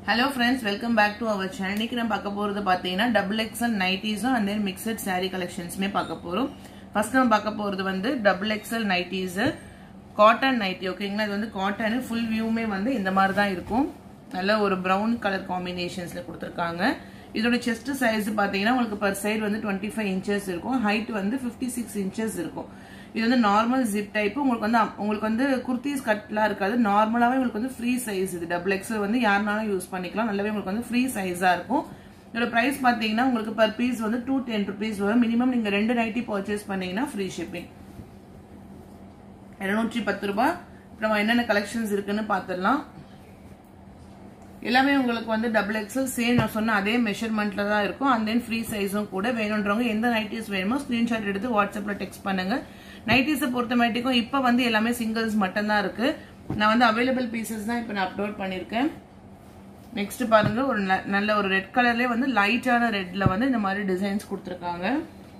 hello friends welcome back to our channel இன்னைக்கு நம்ம பார்க்க போறது பார்த்தீங்கன்னா டபுள் எக்ஸ்எல் நைட்டிஸும் அண்ட் தென் மிக்சட் saree கலெக்ஷன்ஸுமே பார்க்க போறோம் ஃபர்ஸ்ட் நம்ம பார்க்க போறது வந்து double XL nighties cotton nighty ஓகேங்களா இது வந்து காட்டன் ஃபுல் வியூமே வந்து இந்த மாதிரி தான் இருக்கும் நல்ல ஒரு ப்ரௌன் கலர் காம்பினேஷன்ஸ்ல கொடுத்துருக்காங்க இதோட செஸ்ட் சைஸ் பார்த்தீங்கன்னா உங்களுக்கு பர் சைடு வந்து டுவெண்ட்டி ஃபைவ் இன்ச்சஸ் இருக்கும் ஹைட் வந்து ஃபிஃப்டி சிக்ஸ் இன்ச்சஸ் இருக்கும் இது வந்து நார்மல் ஜிப் டைப் உங்களுக்கு வந்து உங்களுக்கு வந்து குர்த்திஸ் கட்லாம் இருக்காது நார்மலாகவே உங்களுக்கு வந்து ஃப்ரீ சைஸ் இது டபுள் எக்ஸல் வந்து யாருனாலும் யூஸ் பண்ணிக்கலாம் நல்லாவே உங்களுக்கு வந்து ஃப்ரீ சைஸாக இருக்கும் இதோட ப்ரைஸ் பார்த்தீங்கன்னா உங்களுக்கு பர் பீஸ் வந்து டூ டென் ருபீஸ் வரும் மினிமம் நீங்கள் ரெண்டு நைட்டி பர்ச்சேஸ் பண்ணீங்கன்னா ஃப்ரீ ஷிப்பிங் இருநூற்றி பத்து ரூபாய் நம்ம என்னென்ன கலெக்ஷன்ஸ் இருக்குன்னு பார்த்துடலாம் எல்லாமே உங்களுக்கு வந்து டபுள் எக்ஸல் சேம் நான் சொன்ன அதே மெஷர்மெண்ட்ல தான் இருக்கும் அண்ட் தென் ஃப்ரீ சைஸும் கூட வேணுன்றவங்க எந்த நைட்டிஸ் வேணுமோ ஸ்கிரீன்ஷாட் எடுத்து வாட்ஸ்அப்ல டெக்ஸ்ட் பண்ணுங்க நைட்டிஸை பொறுத்த மாட்டிக்கும் இப்போ வந்து எல்லாமே சிங்கிள்ஸ் மட்டும்தான் இருக்கு நான் வந்து அவைலபிள் பீசஸ் தான் இப்போ நான் அப்லோட் பண்ணியிருக்கேன் நெக்ஸ்ட் பாருங்க ஒரு நல்ல ஒரு ரெட் கலர்லேயே வந்து லைட்டான ரெட்ல வந்து இந்த மாதிரி டிசைன்ஸ் கொடுத்துருக்காங்க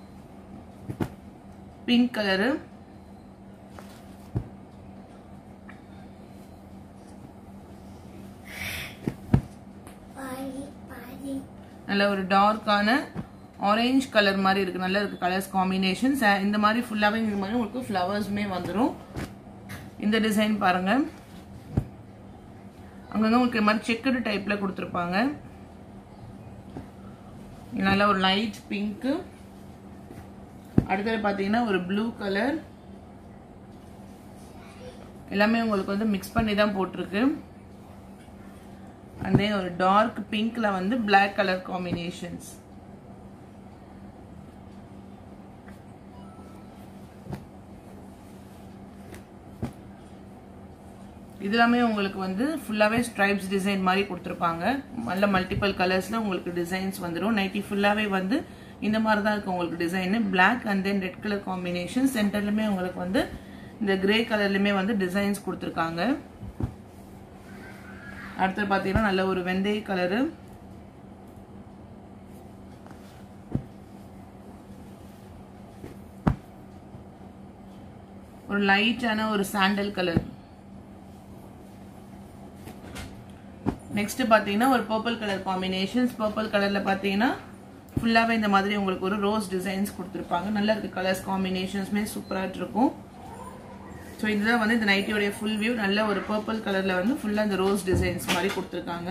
பிங்க் கலரு நல்ல ஒரு டார்க்கான ஆரஞ்ச் கலர் மாதிரி இருக்கு நல்லா இருக்கு கலர்ஸ் காம்பினேஷன்ஸ் இந்த மாதிரி ஃபுல்லாகவே இந்த மாதிரி உங்களுக்கு ஃப்ளவர்ஸுமே வந்துடும் இந்த டிசைன் பாருங்க அங்கங்க உங்களுக்கு மாதிரி செக்குடு டைப்ல கொடுத்துருப்பாங்க நல்ல ஒரு லைட் பிங்க்கு அடுத்தது பார்த்தீங்கன்னா ஒரு ப்ளூ கலர் எல்லாமே உங்களுக்கு வந்து மிக்ஸ் பண்ணி தான் போட்டிருக்கு அண்ட் தென் ஒரு டார்க் பிங்க்ல வந்து பிளாக் கலர் காம்பினேஷன்ஸ் இது எல்லாமே உங்களுக்கு வந்து ஃபுல்லாகவே ஸ்ட்ரைப்ஸ் டிசைன் மாதிரி கொடுத்துருப்பாங்க நல்ல மல்டிபிள் கலர்ஸில் உங்களுக்கு டிசைன்ஸ் வந்துடும் நைட்டி ஃபுல்லாகவே வந்து இந்த மாதிரி தான் இருக்கும் உங்களுக்கு design black and then red colour combination சென்டர்லையுமே உங்களுக்கு வந்து இந்த கிரே கலர்லையுமே வந்து டிசைன்ஸ் கொடுத்துருக்காங்க அடுத்து பார்த்தீங்கன்னா நல்ல ஒரு வெந்தய கலரு ஒரு லைட்டான ஒரு சாண்டல் கலர் நெக்ஸ்ட் பார்த்தீங்கன்னா ஒரு பர்பிள் கலர் காம்பினேஷன்ஸ் பர்பிள் கலரில் பார்த்தீங்கன்னா ஃபுல்லாகவே இந்த மாதிரி உங்களுக்கு ஒரு ரோஸ் டிசைன்ஸ் கொடுத்துருப்பாங்க நல்லா இருக்கு கலர்ஸ் காம்பினேஷன்ஸுமே சூப்பராக இருக்கும் ஸோ இதுதான் வந்து இந்த நைட்டியோடைய ஃபுல் வியூ நல்ல ஒரு பர்பிள் கலரில் வந்து ஃபுல்லாக இந்த ரோஸ் டிசைன்ஸ் மாதிரி கொடுத்துருக்காங்க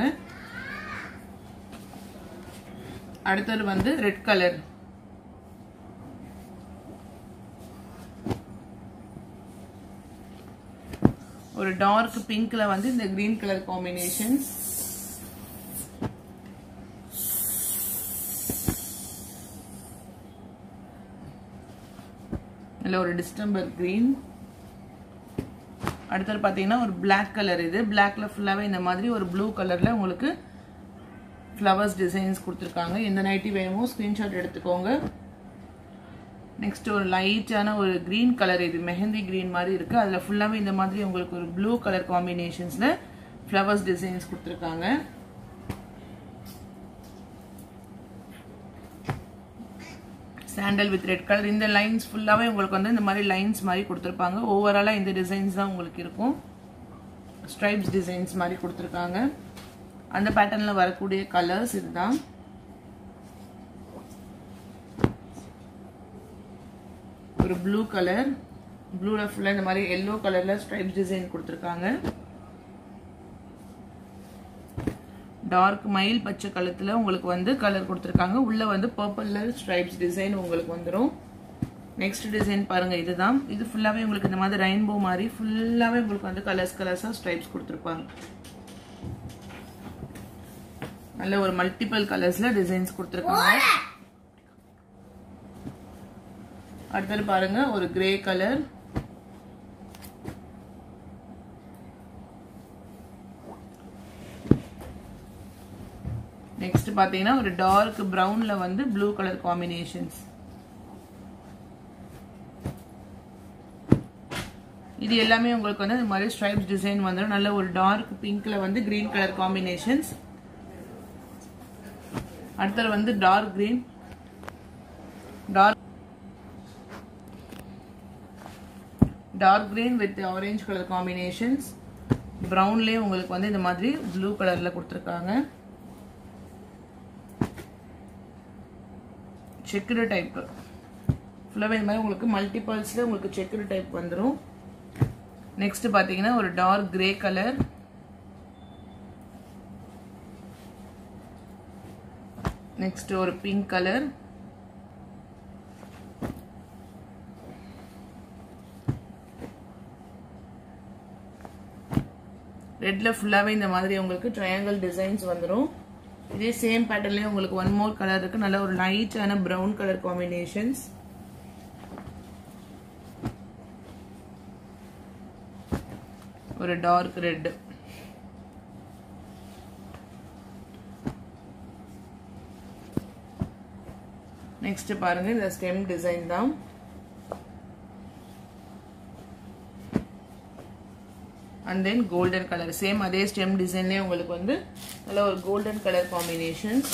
அடுத்தது வந்து ரெட் கலர் ஒரு டார்க் பிங்க்ல வந்து இந்த கிரீன் கலர் காம்பினேஷன்ஸ் நல்ல ஒரு டிஸ்டம்பர் கிரீன் அடுத்தது பார்த்தீங்கன்னா ஒரு பிளாக் கலர் இது பிளாக்ல ஃபுல்லாகவே இந்த மாதிரி ஒரு ப்ளூ கலரில் உங்களுக்கு ஃப்ளவர்ஸ் டிசைன்ஸ் கொடுத்துருக்காங்க எந்த நைட்டி வேணுமோ ஸ்க்ரீன்ஷாட் எடுத்துக்கோங்க நெக்ஸ்ட் ஒரு லைட்டான ஒரு க்ரீன் கலர் இது மெஹந்தி க்ரீன் மாதிரி இருக்குது அதில் ஃபுல்லாகவே இந்த மாதிரி உங்களுக்கு ஒரு ப்ளூ கலர் காம்பினேஷன்ஸில் ஃப்ளவர்ஸ் டிசைன்ஸ் கொடுத்துருக்காங்க சாண்டல் வித் ரெட் கலர் இந்த லைன்ஸ் ஃபுல்லாகவே உங்களுக்கு வந்து இந்த மாதிரி லைன்ஸ் மாதிரி கொடுத்துருப்பாங்க ஓவராலாக இந்த டிசைன்ஸ் தான் உங்களுக்கு இருக்கும் ஸ்ட்ரைப்ஸ் டிசைன்ஸ் மாதிரி கொடுத்துருக்காங்க அந்த பேட்டர்னில் வரக்கூடிய கலர்ஸ் இதுதான் ஒரு ப்ளூ கலர் ப்ளூவில் ஃபுல்லாக இந்த மாதிரி எல்லோ கலரில் ஸ்ட்ரைப்ஸ் டிசைன் கொடுத்துருக்காங்க டார்க் மயில் பச்சை கழுத்தில் உங்களுக்கு வந்து கலர் கொடுத்துருக்காங்க உள்ளே வந்து பர்பிளில் ஸ்ட்ரைப்ஸ் டிசைன் உங்களுக்கு வந்துடும் நெக்ஸ்ட் டிசைன் பாருங்க இதுதான் இது ஃபுல்லாகவே உங்களுக்கு இந்த மாதிரி ரெயின்போ மாதிரி ஃபுல்லாகவே உங்களுக்கு வந்து கலர்ஸ் கலர்ஸாக ஸ்ட்ரைப்ஸ் கொடுத்துருப்பாங்க நல்ல ஒரு மல்டிபிள் கலர்ஸில் டிசைன்ஸ் கொடுத்துருக்காங்க அடுத்தது பாருங்க ஒரு கிரே கலர் நெக்ஸ்ட் பாத்தீங்கன்னா ஒரு டார்க் ப்ரௌன்ல வந்து ப்ளூ கலர் காம்பினேஷன்ஸ் இது எல்லாமே உங்களுக்கு வந்து இந்த மாதிரி ஸ்ட்ரைப்ஸ் டிசைன் வந்துடும் நல்ல ஒரு டார்க் பிங்க்ல வந்து கிரீன் கலர் காம்பினேஷன்ஸ் அடுத்தது வந்து dark green dark dark green with orange colour combinations ப்ரௌன்லேயே உங்களுக்கு வந்து இந்த மாதிரி ப்ளூ கலரில் கொடுத்துருக்காங்க செக்குடு டைப்பு ஃபுல்லாகவே இந்த மாதிரி உங்களுக்கு மல்டிபல்ஸில் உங்களுக்கு செக்குடு டைப் வந்துடும் நெக்ஸ்ட் பார்த்தீங்கன்னா ஒரு டார்க் கிரே கலர் நெக்ஸ்ட் ஒரு பிங்க் கலர் ரெட்ல ஃபுல்லாகவே இந்த மாதிரி உங்களுக்கு ட்ரையாங்கிள் டிசைன்ஸ் வந்துடும் இதே சேம் பேட்டர்ன்லேயே உங்களுக்கு ஒன் மோர் கலர் இருக்கு நல்ல ஒரு லைட்டான ப்ரௌன் கலர் காம்பினேஷன்ஸ் ஒரு டார்க் ரெட் நெக்ஸ்ட் பாருங்க இந்த ஸ்டெம் டிசைன் தான் and then golden colour same அதே ஸ்டெம் டிசைன்லேயே உங்களுக்கு வந்து நல்ல ஒரு கோல்டன் கலர் காம்பினேஷன்ஸ்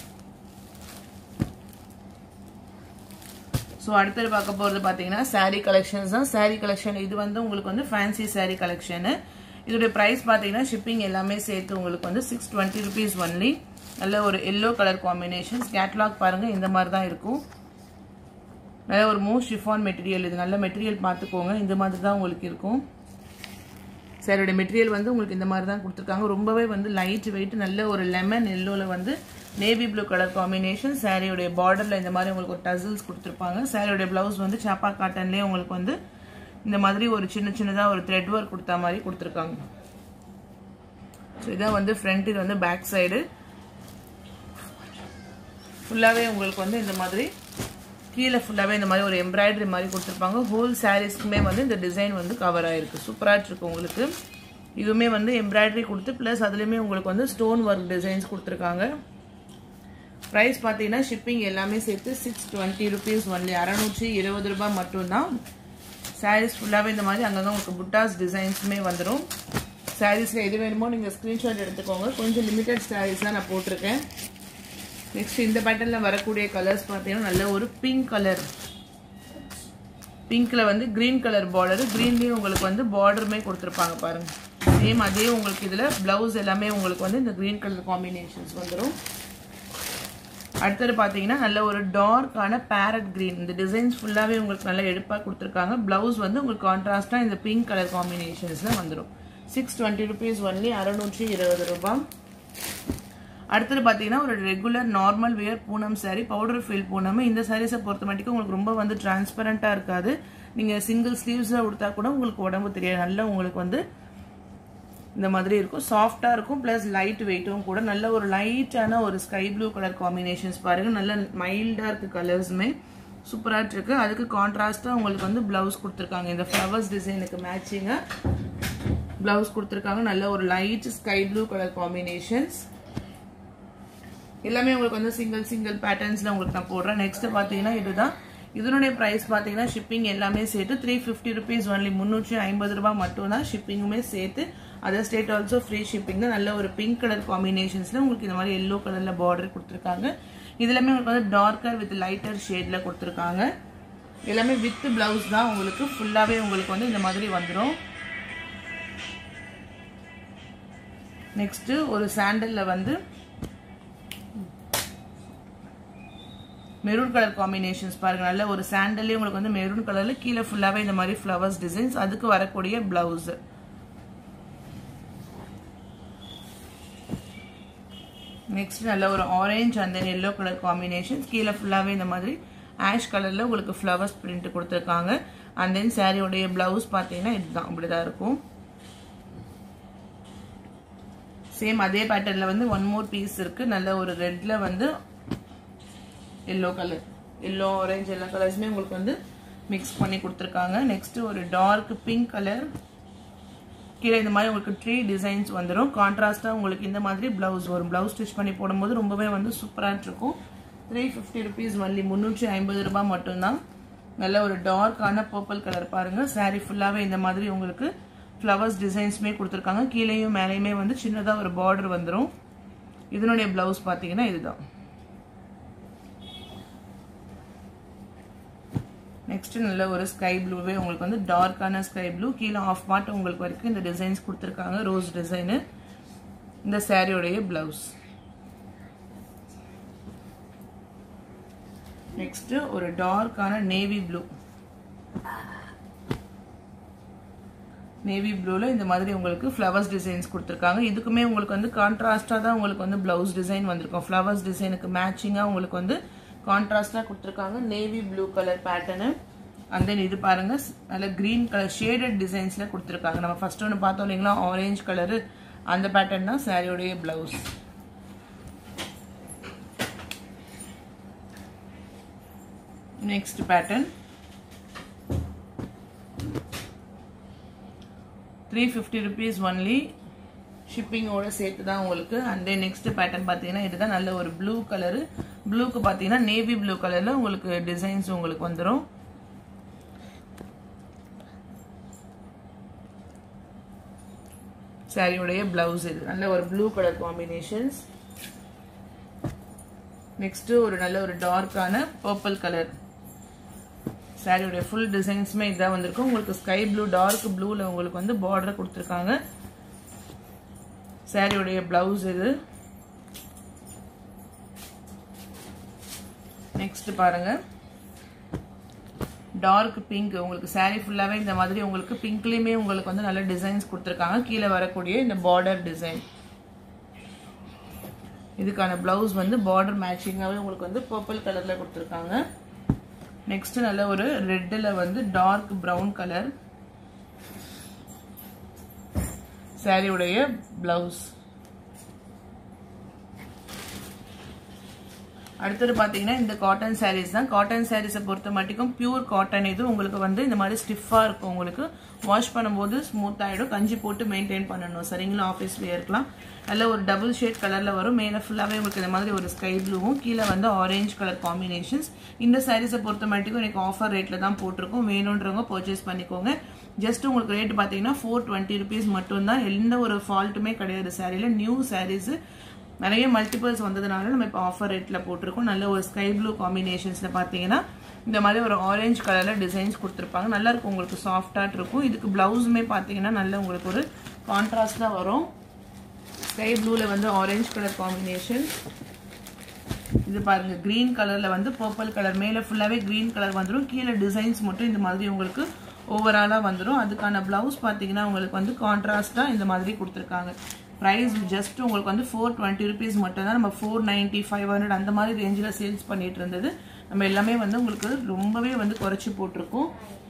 ஸோ அடுத்தது பார்க்க போகிறது பார்த்தீங்கன்னா சாரீ கலெக்ஷன்ஸ் தான் சாரீ கலெக்ஷன் இது வந்து உங்களுக்கு வந்து ஃபேன்சி சாரீ கலெக்ஷனு இதோடைய ப்ரைஸ் பார்த்தீங்கன்னா ஷிப்பிங் எல்லாமே சேர்த்து உங்களுக்கு வந்து சிக்ஸ் டுவெண்ட்டி ருபீஸ் ஒன்லி நல்ல ஒரு எல்லோ கலர் காம்பினேஷன்ஸ் கேட்லாக் பாருங்கள் இந்த மாதிரி தான் இருக்கும் நல்ல ஒரு மூ ஷிஃபான் மெட்டீரியல் இது நல்ல மெட்டீரியல் பார்த்துக்கோங்க இந்த மாதிரி தான் உங்களுக்கு இருக்கும் சாரியோட மெட்டீரியல் வந்து உங்களுக்கு இந்த மாதிரி தான் கொடுத்துருக்காங்க ரொம்பவே வந்து லைட் வெயிட் நல்ல ஒரு லெமன் எல்லோவில் வந்து நேவி ப்ளூ கலர் காம்பினேஷன் சாரியோடைய பார்டரில் இந்த மாதிரி உங்களுக்கு ஒரு டசில்ஸ் கொடுத்துருப்பாங்க சாரியோடைய ப்ளவுஸ் வந்து சாப்பா காட்டன்லேயே உங்களுக்கு வந்து இந்த மாதிரி ஒரு சின்ன சின்னதாக ஒரு த்ரெட் ஒர்க் கொடுத்த மாதிரி கொடுத்துருக்காங்க ஸோ இதான் வந்து ஃப்ரண்ட் இது வந்து பேக் சைடு ஃபுல்லாகவே உங்களுக்கு வந்து இந்த மாதிரி கீழே ஃபுல்லாகவே இந்த மாதிரி ஒரு எம்ப்ராய்டரி மாதிரி கொடுத்துருப்பாங்க ஹோல் சாரீஸ்க்குமே வந்து இந்த டிசைன் வந்து கவர் ஆகிருக்கு சூப்பராக இருக்கு உங்களுக்கு இதுவுமே வந்து எம்ப்ராய்டரி கொடுத்து ப்ளஸ் அதுலேயுமே உங்களுக்கு வந்து ஸ்டோன் ஒர்க் டிசைன்ஸ் கொடுத்துருக்காங்க ப்ரைஸ் பார்த்தீங்கன்னா ஷிப்பிங் எல்லாமே சேர்த்து சிக்ஸ் டுவெண்ட்டி ருபீஸ் ஒன்லி அறநூற்றி இருபது ரூபாய் மட்டும்தான் சாரீஸ் ஃபுல்லாகவே இந்த மாதிரி அங்கங்கே உங்களுக்கு புட்டாஸ் டிசைன்ஸுமே வந்துடும் சாரீஸில் எது வேணுமோ நீங்கள் ஸ்க்ரீன்ஷாட் எடுத்துக்கோங்க கொஞ்சம் லிமிட்டட் சாரீஸ் தான் நான் போட்டிருக்கேன் நெக்ஸ்ட் இந்த பேட்டர்னில் வரக்கூடிய கலர்ஸ் பார்த்தீங்கன்னா நல்ல ஒரு பிங்க் கலர் பிங்க்ல வந்து கிரீன் கலர் பார்டர் கிரீன்லேயும் உங்களுக்கு வந்து பார்டருமே கொடுத்துருப்பாங்க பாருங்க சேம் அதே உங்களுக்கு இதில் பிளவுஸ் எல்லாமே உங்களுக்கு வந்து இந்த கிரீன் கலர் காம்பினேஷன்ஸ் வந்துடும் அடுத்தது பார்த்தீங்கன்னா நல்ல ஒரு டார்க்கான பேரட் கிரீன் இந்த டிசைன்ஸ் ஃபுல்லாகவே உங்களுக்கு நல்ல எடுப்பாக கொடுத்துருக்காங்க பிளவுஸ் வந்து உங்களுக்கு கான்ட்ராஸ்டாக இந்த பிங்க் கலர் காம்பினேஷன்ஸில் வந்துடும் சிக்ஸ் டுவெண்ட்டி ருபீஸ் ஒன்லி அறநூற்றி இருபது ரூபாய் அடுத்தது பார்த்தீங்கன்னா ஒரு regular normal wear Poonam sari powder feel Poonam இந்த சாரீஸை பொறுத்த மட்டும் உங்களுக்கு ரொம்ப வந்து டிரான்ஸ்பரண்ட்டாக இருக்காது நீங்கள் சிங்கிள் ஸ்லீவ்ஸில் கொடுத்தா கூட உங்களுக்கு உடம்பு தெரியாது நல்லா உங்களுக்கு வந்து இந்த மாதிரி இருக்கும் சாஃப்டாக இருக்கும் ப்ளஸ் லைட் வெயிட்டும் கூட நல்ல ஒரு லைட்டான ஒரு ஸ்கை ப்ளூ கலர் காம்பினேஷன்ஸ் பாருங்கள் நல்ல மைல்டாக இருக்குது கலர்ஸுமே சூப்பராக இருக்கு அதுக்கு கான்ட்ராஸ்ட்டாக உங்களுக்கு வந்து ப்ளவுஸ் கொடுத்துருக்காங்க இந்த ஃப்ளவர்ஸ் டிசைனுக்கு மேட்சிங்காக ப்ளவுஸ் கொடுத்துருக்காங்க நல்ல ஒரு light sky blue colour combinations எல்லாமே உங்களுக்கு வந்து சிங்கிள் சிங்கிள் பேட்டர்ன்ஸில் உங்களுக்கு நான் போடுறேன் நெக்ஸ்ட் பார்த்தீங்கன்னா இதுதான் இதனுடைய ப்ரைஸ் பார்த்தீங்கன்னா ஷிப்பிங் எல்லாமே சேர்த்து த்ரீ ஃபிஃப்டி ருபீஸ் ஒன்லி முந்நூற்றி ஐம்பது ரூபாய் மட்டும் தான் ஷிப்பிங்குமே சேர்த்து other state also free shipping தான் நல்ல ஒரு பிங்க் கலர் காம்பினேஷன்ஸில் உங்களுக்கு இந்த மாதிரி எல்லோ கலரில் பார்டர் கொடுத்துருக்காங்க இதுலாமே உங்களுக்கு வந்து டார்க்கர் வித் லைட்டர் ஷேடில் கொடுத்துருக்காங்க எல்லாமே வித் பிளவுஸ் தான் உங்களுக்கு ஃபுல்லாகவே உங்களுக்கு வந்து இந்த மாதிரி வந்துடும் நெக்ஸ்ட்டு ஒரு சாண்டலில் வந்து மெரூன் கலர் காம்பினேஷன்ஸ் பாருங்க நல்ல ஒரு சாண்டல்லே உங்களுக்கு வந்து மெரூன் கலர்ல கீழே ஃபுல்லாவே இந்த மாதிரி ஃப்ளவர்ஸ் டிசைன்ஸ் அதுக்கு வரக்கூடிய பிளவுஸ் நெக்ஸ்ட் நல்ல ஒரு orange and then yellow colour combinations கீழே ஃபுல்லாவே இந்த மாதிரி ஆஷ் கலர்ல உங்களுக்கு ஃப்ளவர்ஸ் பிரிண்ட் கொடுத்துருக்காங்க அண்ட் தென் சாரியோடைய பிளவுஸ் பார்த்தீங்கன்னா இதுதான் இப்படிதான் இருக்கும் சேம் அதே பேட்டர்ல வந்து ஒன் மோர் பீஸ் இருக்கு நல்ல ஒரு ரெட்ல வந்து எல்லோ கலர் எல்லோ ஆரஞ்சு எல்லா கலர்ஸுமே உங்களுக்கு வந்து மிக்ஸ் பண்ணி கொடுத்துருக்காங்க நெக்ஸ்ட் ஒரு டார்க் பிங்க் கலர் கீழே இந்த மாதிரி உங்களுக்கு ட்ரீ டிசைன்ஸ் வந்துடும் கான்ட்ராஸ்டாக உங்களுக்கு இந்த மாதிரி ப்ளவுஸ் வரும் ப்ளவுஸ் ஸ்டிச் பண்ணி போடும்போது ரொம்பவே வந்து சூப்பராக இருக்கும் த்ரீ ஃபிஃப்டி ருபீஸ் ஒன்லி முந்நூற்றி ஐம்பது ரூபாய் மட்டும்தான் நல்ல ஒரு டார்க்கான பர்பிள் கலர் பாருங்கள் சாரீ ஃபுல்லாகவே இந்த மாதிரி உங்களுக்கு ஃப்ளவர்ஸ் டிசைன்ஸுமே கொடுத்துருக்காங்க கீழேயும் மேலேயுமே வந்து சின்னதாக ஒரு பார்டர் வந்துடும் இதனுடைய ப்ளவுஸ் பார்த்தீங்கன்னா இதுதான் நெக்ஸ்ட் நல்ல ஒரு ஸ்கை ப்ளூவே உங்களுக்கு வந்து டார்க்கான ஸ்கை ப்ளூ கீழே ஆஃப் பார்ட் உங்களுக்கு வரைக்கும் இந்த டிசைன்ஸ் கொடுத்துருக்காங்க ரோஸ் டிசைனு இந்த சாரியோடைய பிளவுஸ் நெக்ஸ்ட் ஒரு டார்க்கான நேவி ப்ளூ நேவி ப்ளூவில் இந்த மாதிரி உங்களுக்கு ஃப்ளவர்ஸ் டிசைன்ஸ் கொடுத்துருக்காங்க இதுக்குமே உங்களுக்கு வந்து கான்ட்ராஸ்டாக தான் உங்களுக்கு வந்து ப்ளவுஸ் டிசைன் வந்திருக்கும் ஃப்ளவர்ஸ் டிசைனுக்கு மேட்சிங்காக உங்களுக்கு வந்து கான்ட்ராஸ்டாக கொடுத்துருக்காங்க navy blue colour pattern and then இது பாருங்க நல்ல க்ரீன் கலர் ஷேடட் டிசைன்ஸில் கொடுத்துருக்காங்க நம்ம ஃபர்ஸ்ட் ஒன்று பார்த்தோம் இல்லைங்களா ஆரேஞ்ச் கலரு அந்த பேட்டர்ன் தான் சாரியோடைய blouse next pattern three fifty rupees only ஷிப்பிங்கோட சேர்த்து தான் உங்களுக்கு அண்ட் தென் நெக்ஸ்ட் பேட்டர்ன் பார்த்தீங்கன்னா இதுதான் நல்ல ஒரு ப்ளூ கலரு ப்ளூக்கு பார்த்தீங்கன்னா நேவி ப்ளூ கலரில் உங்களுக்கு டிசைன்ஸ் உங்களுக்கு வந்துடும் சாரியுடைய பிளவுஸ் இது நல்ல ஒரு ப்ளூ கலர் காம்பினேஷன்ஸ் நெக்ஸ்ட் ஒரு நல்ல ஒரு டார்க்கான பர்பிள் கலர் சாரியோடைய ஃபுல் டிசைன்ஸுமே இதாக வந்திருக்கும் உங்களுக்கு ஸ்கை ப்ளூ டார்க் ப்ளூவில் உங்களுக்கு வந்து பார்டர் கொடுத்துருக்காங்க சாரியோடைய பிளவுஸ் இது நெக்ஸ்ட் பாருங்க டார்க் பிங்க் உங்களுக்கு சாரீ ஃபுல்லாகவே இந்த மாதிரி உங்களுக்கு பிங்க்லேயுமே உங்களுக்கு வந்து நல்ல டிசைன்ஸ் கொடுத்துருக்காங்க கீழே வரக்கூடிய இந்த பார்டர் டிசைன் இதுக்கான பிளவுஸ் வந்து பார்டர் மேட்சிங்காகவே உங்களுக்கு வந்து பர்பிள் கலரில் கொடுத்துருக்காங்க நெக்ஸ்ட் நல்ல ஒரு ரெட்டில் வந்து டார்க் ப்ரௌன் கலர் சாரியுடைய பிளவுஸ் அடுத்தது பார்த்தீங்கன்னா இந்த காட்டன் சாரீஸ் தான் காட்டன் சாரீஸை பொறுத்த மட்டும் பியூர் காட்டன் இது உங்களுக்கு வந்து இந்த மாதிரி ஸ்டிஃபாக இருக்கும் உங்களுக்கு வாஷ் பண்ணும்போது ஸ்மூத் ஆகிடும் கஞ்சி போட்டு மெயின்டைன் பண்ணணும் சரிங்களா ஆஃபீஸ் இருக்கலாம் நல்ல ஒரு டபுள் ஷேட் கலரில் வரும் மேலே ஃபுல்லாகவே உங்களுக்கு இந்த மாதிரி ஒரு ஸ்கை ப்ளூவும் கீழே வந்து ஆரேஞ்ச் கலர் காம்பினேஷன்ஸ் இந்த சாரீஸை பொறுத்த மட்டும் எனக்கு ஆஃபர் ரேட்டில் தான் போட்டிருக்கோம் வேணுன்றவங்க பர்ச்சேஸ் பண்ணிக்கோங்க ஜஸ்ட் உங்களுக்கு ரேட் பார்த்தீங்கன்னா ஃபோர் டுவெண்ட்டி ருபீஸ் மட்டும்தான் எந்த ஒரு ஃபால்ட்டுமே கிடையாது சாரியில் நியூ சாரீஸு நிறைய மல்டிபிள்ஸ் வந்ததுனால நம்ம இப்போ ஆஃபர் ரேட்டில் போட்டிருக்கோம் நல்ல ஒரு ஸ்கை ப்ளூ காம்பினேஷன்ஸில் பார்த்தீங்கன்னா இந்த மாதிரி ஒரு ஆரஞ்சு கலரில் டிசைன்ஸ் கொடுத்துருப்பாங்க நல்லா இருக்கும் உங்களுக்கு சாஃப்டாக இருக்கும் இதுக்கு ப்ளவுஸுமே பார்த்தீங்கன்னா நல்ல உங்களுக்கு ஒரு கான்ட்ராஸ்டாக வரும் ஸ்கை ப்ளூவில் வந்து ஆரஞ்சு கலர் காம்பினேஷன் இது பாருங்க கிரீன் கலரில் வந்து பர்பிள் கலர் மேலே ஃபுல்லாகவே கிரீன் கலர் வந்துடும் கீழே டிசைன்ஸ் மட்டும் இந்த மாதிரி உங்களுக்கு ஓவராலாக வந்துடும் அதுக்கான ப்ளவுஸ் பார்த்தீங்கன்னா உங்களுக்கு வந்து கான்ட்ராஸ்டாக இந்த மாதிரி கொடுத்துருக்காங்க ப்ரைஸ் ஜஸ்ட் உங்களுக்கு வந்து ஃபோர் டுவெண்ட்டி ருபீஸ் மட்டும் தான் நம்ம ஃபோர் நைன்ட்டி ஃபைவ் ஹண்ட்ரட் அந்த மாதிரி ரேஞ்சில் சேல்ஸ் பண்ணிட்டு இருந்தது நம்ம எல்லாமே வந்து உங்களுக்கு ரொம்பவே வந்து குறைச்சி போட்டிருக்கோம்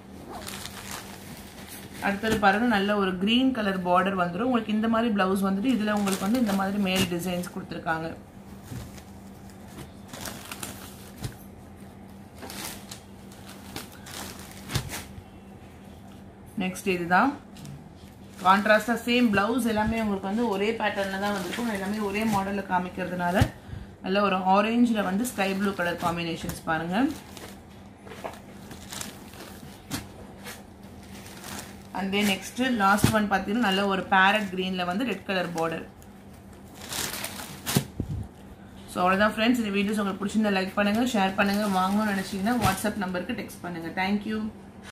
அடுத்தது பாருங்க நல்ல ஒரு கிரீன் கலர் பார்டர் வந்துடும் உங்களுக்கு இந்த மாதிரி பிளவுஸ் வந்துட்டு இதில் உங்களுக்கு வந்து இந்த மாதிரி மேல் டிசைன்ஸ் கொடுத்துருக்காங்க நெக்ஸ்ட் இதுதான் கான்ட்ராஸ்டாக சேம் பிளவுஸ் எல்லாமே உங்களுக்கு வந்து ஒரே பேட்டர்னில் தான் வந்திருக்கும் எல்லாமே ஒரே மாடலில் காமிக்கிறதுனால நல்ல ஒரு ஆரேஞ்சில் வந்து ஸ்கை ப்ளூ கலர் காம்பினேஷன்ஸ் பாருங்கள் and then next last one பார்த்தீங்கன்னா நல்ல ஒரு பேரட் க்ரீனில் வந்து ரெட் கலர் பார்டர் ஸோ அவ்வளோதான் ஃப்ரெண்ட்ஸ் இந்த வீடியோஸ் உங்களுக்கு பிடிச்சிருந்தா லைக் பண்ணுங்கள் ஷேர் பண்ணுங்கள் வாங்கணும்னு நினச்சிங்கன்னா வாட்ஸ்அப் நம்பருக்கு டெக்ஸ்ட் பண்ணுங்கள் தேங்க்யூ